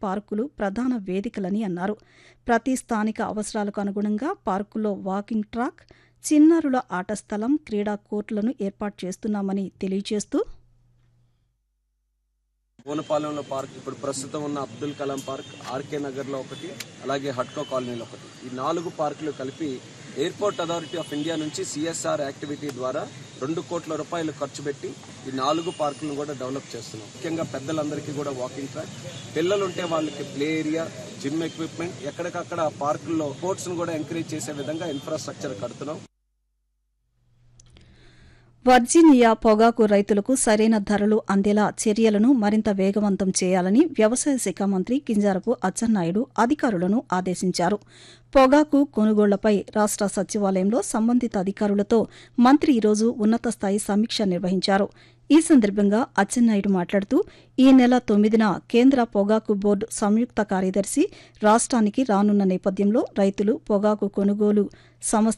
పార్కులు ప్రధాన వేదికలని అన్నారు ప్రతి స్థానిక అవసరాలకు అనుగుణంగా పార్కుల్లో వాకింగ్ ట్రాక్ చిన్నారుల ఆట స్థలం క్రీడా కోర్టులను ఏర్పాటు చేస్తున్నామని తెలియజేస్తూ పూనపాలెంలో పార్క్ ఇప్పుడు ప్రస్తుతం ఉన్న అబ్దుల్ కలాం పార్క్ ఆర్కే నగర్లో ఒకటి అలాగే హట్కో కాలనీలో ఒకటి ఈ నాలుగు పార్కులు కలిపి ఎయిర్పోర్ట్ అథారిటీ ఆఫ్ ఇండియా నుంచి సిఎస్ఆర్ యాక్టివిటీ ద్వారా రెండు కోట్ల రూపాయలు ఖర్చు పెట్టి ఈ నాలుగు పార్కులను కూడా డెవలప్ చేస్తున్నాం ముఖ్యంగా పెద్దలందరికీ కూడా వాకింగ్ ట్రాక్ పిల్లలు ఉంటే వాళ్ళకి ప్లే ఏరియా జిమ్ ఎక్విప్మెంట్ ఎక్కడికక్కడ ఆ పార్కుల్లో స్పోర్ట్స్ను కూడా ఎంకరేజ్ చేసే విధంగా ఇన్ఫ్రాస్ట్రక్చర్ కడుతున్నాం వర్జీనియా పొగాకు రైతులకు సరైన ధరలు అందేలా చర్యలను మరింత వేగవంతం చేయాలని వ్యవసాయ శాఖ మంత్రి కింజారపు అచ్చెన్నాయుడు అధికారులను ఆదేశించారు పొగాకు కొనుగోళ్లపై రాష్ట సచివాలయంలో సంబంధిత అధికారులతో మంత్రి ఈరోజు ఉన్నత స్థాయి సమీక్ష నిర్వహించారు ఈ సందర్భంగా అచ్చెన్నాయుడు మాట్లాడుతూ ఈ నెల తొమ్మిదిన కేంద్ర పొగాకు బోర్డు సంయుక్త కార్యదర్శి రాష్ట్రానికి రానున్న నేపథ్యంలో రైతులు పొగాకు కొనుగోలు సంస్థ